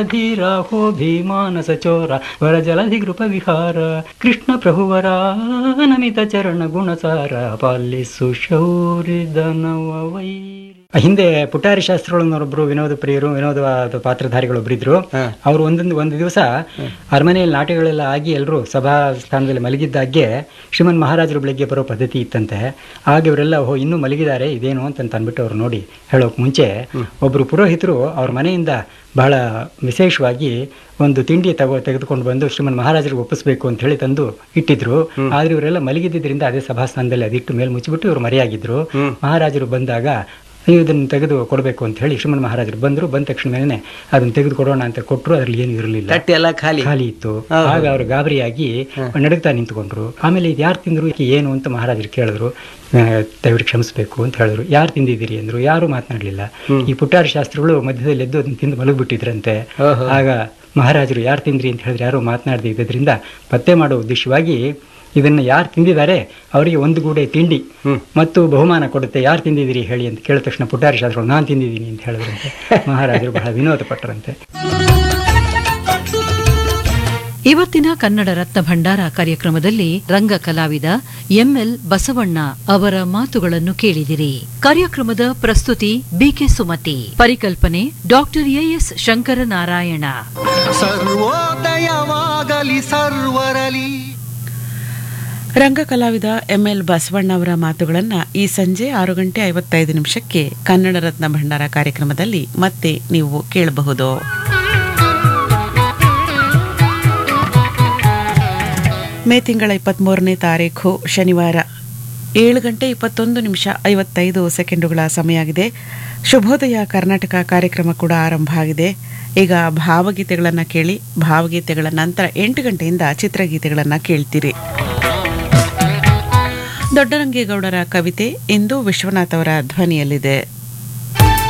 ಧೀರ ಹೋ ಭೀಮಾನಸ ಚೋರ ವರ ಜಲಧಿ ಕೃಪ ವಿಹಾರ ಕೃಷ್ಣ ಪ್ರಭುವರ ನಮಿತ ಚರಣ ಗುಣಸಾರ ಪಾಲಿಸು ಶೌರ್ಯ ಧನವ ವೈರಿ ಹಿಂದೆ ಪುಟಾರಿ ಶಾಸ್ತ್ರಗಳನ್ನೊಬ್ಬರು ವಿನೋದ ಪ್ರಿಯರು ವಿನೋದ ಪಾತ್ರಧಾರಿಗಳೊಬ್ರು ಇದ್ರು ಅವರು ಒಂದೊಂದು ಒಂದು ದಿವಸ ಅರಮನೆಯಲ್ಲಿ ನಾಟಕಗಳೆಲ್ಲ ಆಗಿ ಎಲ್ಲರೂ ಸಭಾ ಸ್ಥಾನದಲ್ಲಿ ಮಲಗಿದ್ದಾಗೆ ಶ್ರೀಮನ್ ಮಹಾರಾಜರು ಬೆಳಿಗ್ಗೆ ಬರೋ ಪದ್ಧತಿ ಇತ್ತಂತೆ ಆಗ ಇವರೆಲ್ಲ ಓ ಇನ್ನೂ ಮಲಗಿದ್ದಾರೆ ಇದೇನು ಅಂತ ಅಂದ್ಬಿಟ್ಟು ಅವ್ರು ನೋಡಿ ಹೇಳೋಕೆ ಮುಂಚೆ ಒಬ್ಬರು ಪುರೋಹಿತರು ಅವ್ರ ಮನೆಯಿಂದ ಬಹಳ ವಿಶೇಷವಾಗಿ ಒಂದು ತಿಂಡಿ ತಗೋ ತೆಗೆದುಕೊಂಡು ಬಂದು ಶ್ರೀಮನ್ ಮಹಾರಾಜರಿಗೆ ಒಪ್ಪಿಸ್ಬೇಕು ಅಂತ ಹೇಳಿ ತಂದು ಇಟ್ಟಿದ್ರು ಆದ್ರೆ ಇವರೆಲ್ಲ ಮಲಗಿದ್ದರಿಂದ ಅದೇ ಸಭಾಸ್ಥಾನದಲ್ಲಿ ಅದಿಟ್ಟು ಮೇಲೆ ಮುಚ್ಚಿಬಿಟ್ಟು ಇವರು ಮರೆಯಾಗಿದ್ರು ಮಹಾರಾಜರು ಬಂದಾಗ ನೀವು ಇದನ್ನು ತೆಗೆದು ಕೊಡಬೇಕು ಅಂತ ಹೇಳಿ ಶ್ರೀಮನ್ ಮಹಾರಾಜರು ಬಂದರು ಬಂದ ತಕ್ಷಣ ಮೇಲೆ ಅದನ್ನು ತೆಗೆದು ಕೊಡೋಣ ಅಂತ ಕೊಟ್ಟರು ಅದ್ರಲ್ಲಿ ಏನು ಇರಲಿಲ್ಲ ತಟ್ಟೆ ಎಲ್ಲ ಖಾಲಿ ಖಾಲಿ ಇತ್ತು ಆಗ ಅವರು ಗಾಬರಿಯಾಗಿ ನಡುಗ್ತಾ ನಿಂತ್ಕೊಂಡ್ರು ಆಮೇಲೆ ಇದು ಯಾರು ತಿಂದ್ರು ಈಕೆ ಏನು ಅಂತ ಮಹಾರಾಜರು ಕೇಳಿದ್ರು ಆ, ದಯವಿಟ್ಟು ಕ್ಷಮಿಸಬೇಕು ಅಂತ ಹೇಳಿದ್ರು ಯಾರು ತಿಂದಿದ್ದೀರಿ ಅಂದ್ರು ಯಾರು ಮಾತನಾಡಲಿಲ್ಲ ಈ ಪುಟ್ಟಾರ ಶಾಸ್ತ್ರಿಗಳು ಮಧ್ಯದಲ್ಲಿ ಎದ್ದು ಅದನ್ನ ತಿಂದು ಮಲಗಿಬಿಟ್ಟಿದ್ರಂತೆ ಆಗ ಮಹಾರಾಜರು ಯಾರು ತಿಂದ್ರಿ ಅಂತ ಹೇಳಿದ್ರೆ ಯಾರು ಮಾತನಾಡದೆ ಇದ್ದರಿಂದ ಪತ್ತೆ ಮಾಡೋ ಉದ್ದೇಶವಾಗಿ ಇದನ್ನ ಯಾರು ತಿಂದಿದ್ದಾರೆ ಅವರಿಗೆ ಒಂದು ಗೂಡೆ ತಿಂಡಿ ಮತ್ತು ಬಹುಮಾನ ಕೊಡುತ್ತೆ ಯಾರು ತಿಂದಿದ್ದೀರಿ ಹೇಳಿ ಅಂತ ಕೇಳಿದ ತಕ್ಷಣ ಪುಟ್ಟಾರ ಶಾಸ್ತ್ರಗಳು ನಾನು ತಿಂದಿದ್ದೀನಿ ಅಂತ ಹೇಳಿದ್ರಂತೆ ಮಹಾರಾಜರು ಬಹಳ ವಿನೋದ ಪಟ್ಟರಂತೆ ಇವತ್ತಿನ ಕನ್ನಡ ರತ್ನ ಭಂಡಾರ ಕಾರ್ಯಕ್ರಮದಲ್ಲಿ ರಂಗ ಕಲಾವಿದ ಎಂಎಲ್ ಬಸವಣ್ಣ ಅವರ ಮಾತುಗಳನ್ನು ಕೇಳಿದಿರಿ ಕಾರ್ಯಕ್ರಮದ ಪ್ರಸ್ತುತಿ ಬಿಕೆ ಸುಮತಿ ಪರಿಕಲ್ಪನೆ ಡಾಕ್ಟರ್ ಎಎಸ್ ಶಂಕರನಾರಾಯಣ ಸರ್ವೋದಯವಾಗಲಿ ಸರ್ವರಲಿ ರಂಗ ಕಲಾವಿದ ಎಂಎಲ್ ಬಸವಣ್ಣ ಅವರ ಮಾತುಗಳನ್ನು ಈ ಸಂಜೆ ಆರು ಗಂಟೆ ಐವತ್ತೈದು ನಿಮಿಷಕ್ಕೆ ಕನ್ನಡ ರತ್ನ ಭಂಡಾರ ಕಾರ್ಯಕ್ರಮದಲ್ಲಿ ಮತ್ತೆ ನೀವು ಕೇಳಬಹುದು ಮೇ ತಿಂಗಳ ಇಪ್ಪತ್ತ್ಮೂರನೇ ತಾರೀಖು ಶನಿವಾರ ಏಳು ಗಂಟೆ ಇಪ್ಪತ್ತೊಂದು ನಿಮಿಷ ಐವತ್ತೈದು ಸೆಕೆಂಡುಗಳ ಸಮಯ ಆಗಿದೆ ಶುಭೋದಯ ಕರ್ನಾಟಕ ಕಾರ್ಯಕ್ರಮ ಕೂಡ ಆರಂಭ ಆಗಿದೆ ಈಗ ಭಾವಗೀತೆಗಳನ್ನು ಕೇಳಿ ಭಾವಗೀತೆಗಳ ನಂತರ ಎಂಟು ಗಂಟೆಯಿಂದ ಚಿತ್ರಗೀತೆಗಳನ್ನು ಕೇಳ್ತೀರಿ ದೊಡ್ಡರಂಗೇಗೌಡರ ಕವಿತೆ ಇಂದು ವಿಶ್ವನಾಥ್ ಅವರ ಧ್ವನಿಯಲ್ಲಿದೆ